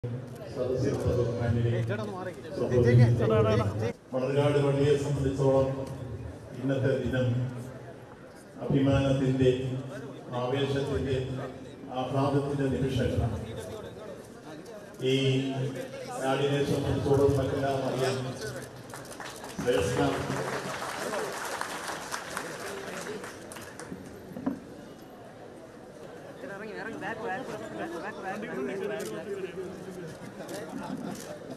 സദസ്സിലുള്ള ബഹുമാന്യരെ, സഹോദരി, മണർകാട് പള്ളിയെ സംബന്ധിച്ചോളം ഇന്നത്തെ ദിനം അഭിമാനത്തിന്റെ ആവേശത്തിന്റെ ആഹ്ലാദത്തിന്റെ നിമിഷങ്ങളാണ് ഈ നാടിനെ സംബന്ധിച്ചോളം മറ്റെല്ലാം അറിയാം ശ്രേഷ്ഠ ഇറങ്ങി ഇറങ്ങി back back back back back